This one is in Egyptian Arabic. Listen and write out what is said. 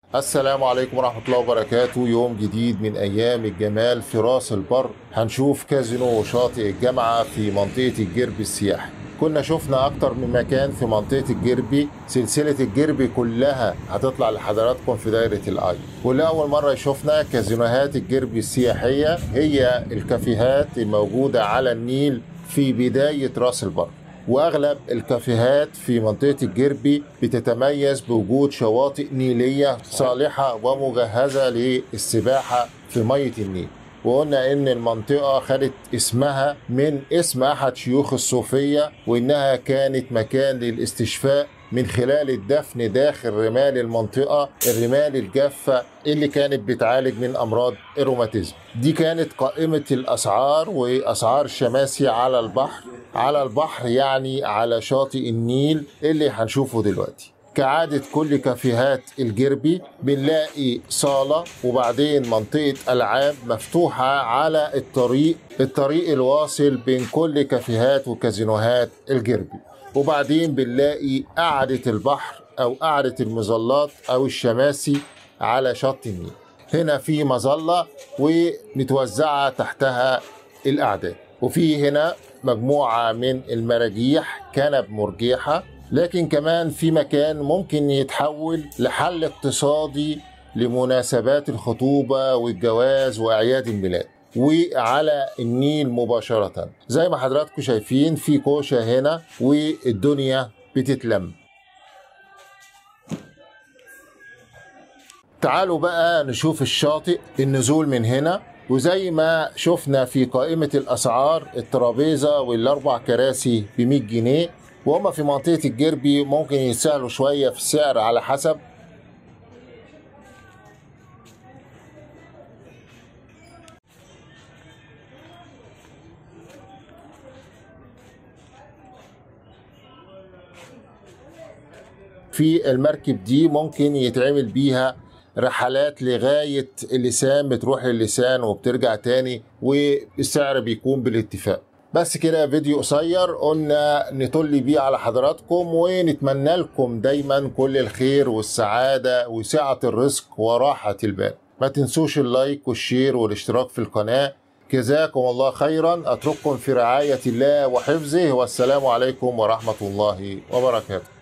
السلام عليكم ورحمة الله وبركاته يوم جديد من أيام الجمال في راس البر هنشوف كازينو شاطئ الجامعة في منطقة الجرب السياحي كنا شفنا أكتر من مكان في منطقة الجربي سلسلة الجربي كلها هتطلع لحضراتكم في دايرة الآي ولأول مرة شفنا كازينوهات الجربي السياحية هي الكافيهات الموجودة على النيل في بداية راس البر واغلب الكافيهات في منطقه الجربي بتتميز بوجود شواطئ نيليه صالحه ومجهزه للسباحه في ميه النيل وقلنا ان المنطقه خدت اسمها من اسم احد شيوخ الصوفيه وانها كانت مكان للاستشفاء من خلال الدفن داخل رمال المنطقة الرمال الجافة اللي كانت بتعالج من أمراض الروماتيزم دي كانت قائمة الأسعار وأسعار الشماسي على البحر على البحر يعني على شاطئ النيل اللي هنشوفه دلوقتي كعادة كل كافيهات الجربي بنلاقي صالة وبعدين منطقة ألعاب مفتوحة على الطريق الطريق الواصل بين كل كافيهات وكازينوهات الجربي وبعدين بنلاقي قعدة البحر أو قعدة المظلات أو الشماسي على شط النيل هنا في مظلة ومتوزعة تحتها الأعداد وفي هنا مجموعة من المراجيح كنب مرجيحة لكن كمان في مكان ممكن يتحول لحل اقتصادي لمناسبات الخطوبة والجواز وأعياد الميلاد وعلى النيل مباشرة زي ما حضراتكم شايفين في كوشة هنا والدنيا بتتلم تعالوا بقى نشوف الشاطئ النزول من هنا وزي ما شفنا في قائمة الأسعار الترابيزة والأربع كراسي ب 100 جنيه وهما في منطقة الجربي ممكن يتسألوا شوية في السعر على حسب في المركب دي ممكن يتعمل بيها رحلات لغاية اللسان بتروح للسان وبترجع تاني والسعر بيكون بالاتفاق بس كده فيديو قصير قلنا نطل بيه على حضراتكم ونتمنى لكم دايما كل الخير والسعادة وسعة الرزق وراحة البال ما تنسوش اللايك والشير والاشتراك في القناة جزاكم الله خيرا أترككم في رعاية الله وحفظه والسلام عليكم ورحمة الله وبركاته